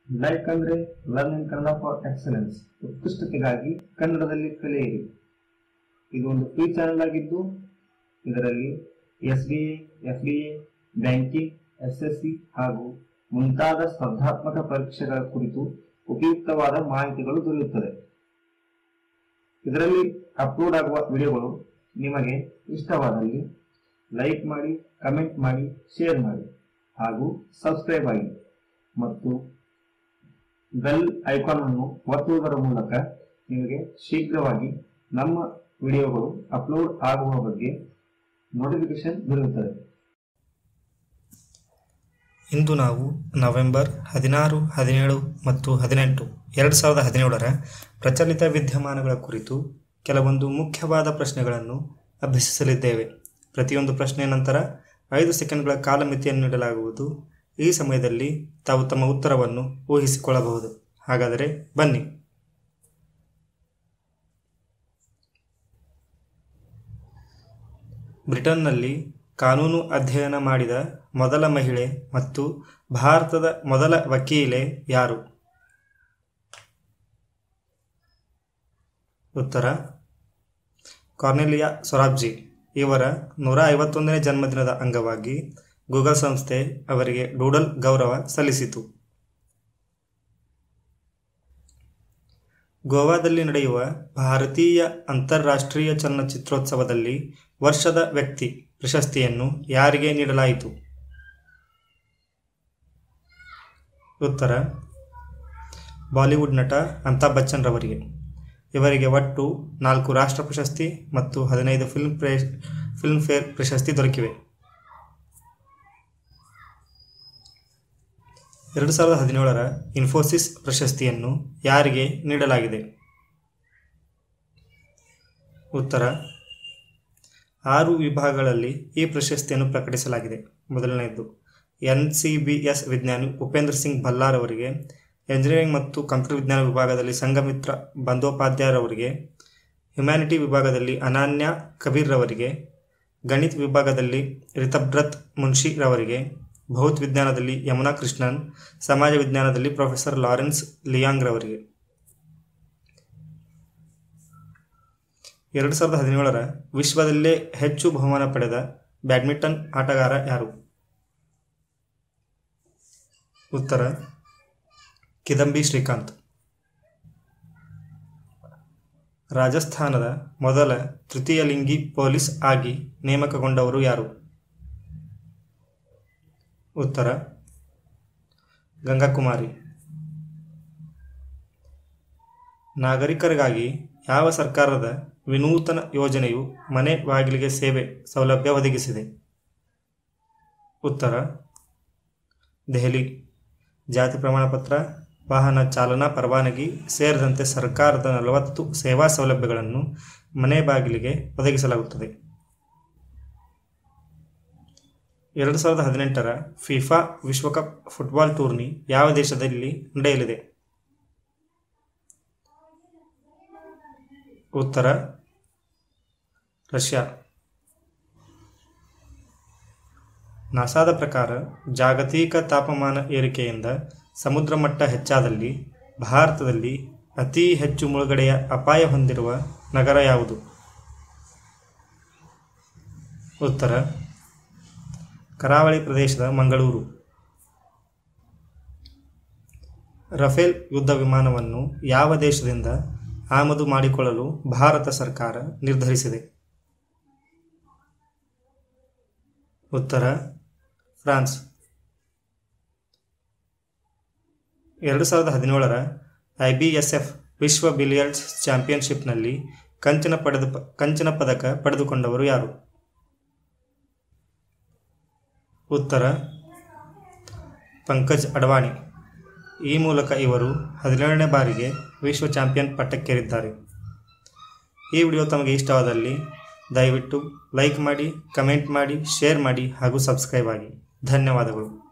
like ಅಂದ್ರೆ learn in Kannada for excellence ಉತ್ಕೃಷ್ಟತೆಗಾಗಿ ಕನ್ನಡದಲ್ಲಿ ಕಲಿಯಿರಿ ಇದು ಒಂದು ಫ್ರೀ ಚಾನೆಲ್ ಆಗಿದ್ದು ಇದರಲ್ಲಿ S D A F D A banking S S C ಹಾಗೂ ಮುಂತಾದ ಸ್ಪರ್ಧಾತ್ಮಕ ಪರೀಕ್ಷೆಗಳ ಕುರಿತು ಉಪಯುಕ್ತವಾದ ಮಾಹಿತಿಗಳು ದೊರೆಯುತ್ತದೆ ಇದರಲ್ಲಿ ಅಪ್ಲೋಡ್ ಆಗುವ ವಿಡಿಯೋಗಳು ನಿಮಗೆ ಇಷ್ಟವಾದಲ್ಲಿ ಲೈಕ್ ಮಾಡಿ ಕಮೆಂಟ್ ಮಾಡಿ ಶೇರ್ ಮಾಡಿ ಹಾಗೂ ಸಬ್ಸ್ಕ್ರೈಬ್ ಆಗಿ ಮತ್ತು ಬೆಲ್ ಐಕಾನ್ ಅನ್ನು ಒತ್ತುವುದರ ಮೂಲಕ ನಿಮಗೆ ಶೀಘ್ರವಾಗಿ ನಮ್ಮ ವಿಡಿಯೋಗಳು ಅಪ್ಲೋಡ್ ಆಗುವ ಬಗ್ಗೆ ನೋಟಿಫಿಕೇಶನ್ ದೊರೆಯುತ್ತದೆ ಇಂದು ನಾವು ನವೆಂಬರ್ ಹದಿನಾರು ಹದಿನೇಳು ಮತ್ತು ಹದಿನೆಂಟು ಎರಡು ಸಾವಿರದ ಹದಿನೇಳರ ಪ್ರಚಲಿತ ವಿದ್ಯಮಾನಗಳ ಕುರಿತು ಕೆಲವೊಂದು ಮುಖ್ಯವಾದ ಪ್ರಶ್ನೆಗಳನ್ನು ಅಭ್ಯಸಿಸಲಿದ್ದೇವೆ ಪ್ರತಿಯೊಂದು ಪ್ರಶ್ನೆಯ ನಂತರ ಐದು ಸೆಕೆಂಡ್ಗಳ ಕಾಲಮಿತಿಯನ್ನು ನೀಡಲಾಗುವುದು ಈ ಸಮಯದಲ್ಲಿ ತಾವು ತಮ್ಮ ಉತ್ತರವನ್ನು ಊಹಿಸಿಕೊಳ್ಳಬಹುದು ಹಾಗಾದರೆ ಬನ್ನಿ ಬ್ರಿಟನ್ನಲ್ಲಿ ಕಾನೂನು ಅಧ್ಯಯನ ಮಾಡಿದ ಮೊದಲ ಮಹಿಳೆ ಮತ್ತು ಭಾರತದ ಮೊದಲ ವಕೀಲೆ ಯಾರು ಉತ್ತರ ಕಾರ್ನೆಲಿಯಾ ಸೊರಾಬ್ಜಿ ಇವರ ನೂರ ಐವತ್ತೊಂದನೇ ಜನ್ಮದಿನದ ಅಂಗವಾಗಿ ಗೂಗಲ್ ಸಂಸ್ಥೆ ಅವರಿಗೆ ಡೂಡಲ್ ಗೌರವ ಸಲ್ಲಿಸಿತು ಗೋವಾದಲ್ಲಿ ನಡೆಯುವ ಭಾರತೀಯ ಅಂತಾರಾಷ್ಟ್ರೀಯ ಚಲನಚಿತ್ರೋತ್ಸವದಲ್ಲಿ ವರ್ಷದ ವ್ಯಕ್ತಿ ಪ್ರಶಸ್ತಿಯನ್ನು ಯಾರಿಗೆ ನೀಡಲಾಯಿತು ಉತ್ತರ ಬಾಲಿವುಡ್ ನಟ ಅಮಿತಾಬ್ ಬಚ್ಚನ್ ರವರಿಗೆ ಇವರಿಗೆ ಒಟ್ಟು ನಾಲ್ಕು ರಾಷ್ಟ್ರ ಪ್ರಶಸ್ತಿ ಮತ್ತು ಹದಿನೈದು ಫಿಲ್ಮ್ ಪ್ರೇ ಫಿಲ್ಮ್ ಫೇರ್ ಪ್ರಶಸ್ತಿ ದೊರಕಿವೆ ಎರಡು ಸಾವಿರದ ಹದಿನೇಳರ ಇನ್ಫೋಸಿಸ್ ಪ್ರಶಸ್ತಿಯನ್ನು ಯಾರಿಗೆ ನೀಡಲಾಗಿದೆ ಉತ್ತರ ಆರು ವಿಭಾಗಗಳಲ್ಲಿ ಈ ಪ್ರಶಸ್ತಿಯನ್ನು ಪ್ರಕಟಿಸಲಾಗಿದೆ ಮೊದಲನೆಯದು ಎನ್ ಸಿ ಬಿ ಎಸ್ ವಿಜ್ಞಾನಿ ಉಪೇಂದ್ರ ಸಿಂಗ್ ಭಲ್ಲಾರ್ ಅವರಿಗೆ ಎಂಜಿನಿಯರಿಂಗ್ ಮತ್ತು ಕಂಪ್ಯೂಟರ್ ವಿಜ್ಞಾನ ವಿಭಾಗದಲ್ಲಿ ಸಂಘಮಿತ್ರ ಬಂದೋಪಾಧ್ಯಾಯರವರಿಗೆ ಹ್ಯುಮ್ಯಾನಿಟಿ ವಿಭಾಗದಲ್ಲಿ ಅನನ್ಯ ಕಬೀರ್ ರವರಿಗೆ ಗಣಿತ ವಿಭಾಗದಲ್ಲಿ ರಿತಬ್ರತ್ ಮುನ್ಷಿ ರವರಿಗೆ ಭೌತ ವಿಜ್ಞಾನದಲ್ಲಿ ಯಮುನಾ ಕೃಷ್ಣನ್ ಸಮಾಜ ವಿಜ್ಞಾನದಲ್ಲಿ ಪ್ರೊಫೆಸರ್ ಲಾರೆನ್ಸ್ ಲಿಯಾಂಗ್ ರವರಿಗೆ ಎರಡು ಸಾವಿರದ ಹದಿನೇಳರ ವಿಶ್ವದಲ್ಲೇ ಹೆಚ್ಚು ಬಹುಮಾನ ಪಡೆದ ಬ್ಯಾಡ್ಮಿಂಟನ್ ಆಟಗಾರ ಯಾರು ಉತ್ತರ ಕಿದಂಬಿ ಶ್ರೀಕಾಂತ್ ರಾಜಸ್ಥಾನದ ಮೊದಲ ತೃತೀಯ ಲಿಂಗಿ ಪೊಲೀಸ್ ಆಗಿ ನೇಮಕಗೊಂಡವರು ಯಾರು ಉತ್ತರ ಗಂಗಾಕುಮಾರಿ ನಾಗರಿಕರಿಗಾಗಿ ಯಾವ ಸರ್ಕಾರದ ವಿನೂತನ ಯೋಜನೆಯು ಮನೆ ಬಾಗಿಲಿಗೆ ಸೇವೆ ಸೌಲಭ್ಯ ಒದಗಿಸಿದೆ ಉತ್ತರ ದೆಹಲಿ ಜಾತಿ ಪ್ರಮಾಣಪತ್ರ ವಾಹನ ಚಾಲನಾ ಪರವಾನಗಿ ಸೇರಿದಂತೆ ಸರ್ಕಾರದ ನಲವತ್ತು ಸೇವಾ ಸೌಲಭ್ಯಗಳನ್ನು ಮನೆ ಬಾಗಿಲಿಗೆ ಒದಗಿಸಲಾಗುತ್ತದೆ ಎರಡು ಸಾವಿರದ ಹದಿನೆಂಟರ ಫಿಫಾ ವಿಶ್ವಕಪ್ ಫುಟ್ಬಾಲ್ ಟೂರ್ನಿ ಯಾವ ದೇಶದಲ್ಲಿ ನಡೆಯಲಿದೆ ಉತ್ತರ ರಷ್ಯಾ ನಾಸಾದ ಪ್ರಕಾರ ಜಾಗತಿಕ ತಾಪಮಾನ ಏರಿಕೆಯಿಂದ ಸಮುದ್ರ ಮಟ್ಟ ಹೆಚ್ಚಾದಲ್ಲಿ ಭಾರತದಲ್ಲಿ ಅತಿ ಹೆಚ್ಚು ಮುಳುಗಡೆಯ ಅಪಾಯ ಹೊಂದಿರುವ ನಗರ ಯಾವುದು ಉತ್ತರ ಕರಾವಳಿ ಪ್ರದೇಶದ ಮಂಗಳೂರು ರಫೇಲ್ ಯುದ್ಧ ವಿಮಾನವನ್ನು ಯಾವ ದೇಶದಿಂದ ಆಮದು ಮಾಡಿಕೊಳ್ಳಲು ಭಾರತ ಸರ್ಕಾರ ನಿರ್ಧರಿಸಿದೆ ಉತ್ತರ ಫ್ರಾನ್ಸ್ ಎರಡು ಸಾವಿರದ ಹದಿನೇಳರ ಐ ಬಿ ಎಸ್ ಎಫ್ ವಿಶ್ವ ಬಿಲಿಯರ್ಡ್ಸ್ ಚಾಂಪಿಯನ್ಶಿಪ್ನಲ್ಲಿ ಕಂಚಿನ ಪಡೆದು ಕಂಚಿನ ಪದಕ ಪಡೆದುಕೊಂಡವರು ಯಾರು ಉತ್ತರ ಪಂಕಜ್ ಅಡ್ವಾಣಿ ಈ ಮೂಲಕ ಇವರು ಹದಿನೇಳನೇ ಬಾರಿಗೆ ವಿಶ್ವ ಚಾಂಪಿಯನ್ ಪಟ್ಟಕ್ಕೇರಿದ್ದಾರೆ ಈ ವಿಡಿಯೋ ತಮಗೆ ಇಷ್ಟವಾದಲ್ಲಿ ದಯವಿಟ್ಟು ಲೈಕ್ ಮಾಡಿ ಕಮೆಂಟ್ ಮಾಡಿ ಶೇರ್ ಮಾಡಿ ಹಾಗೂ ಸಬ್ಸ್ಕ್ರೈಬ್ ಆಗಿ ಧನ್ಯವಾದಗಳು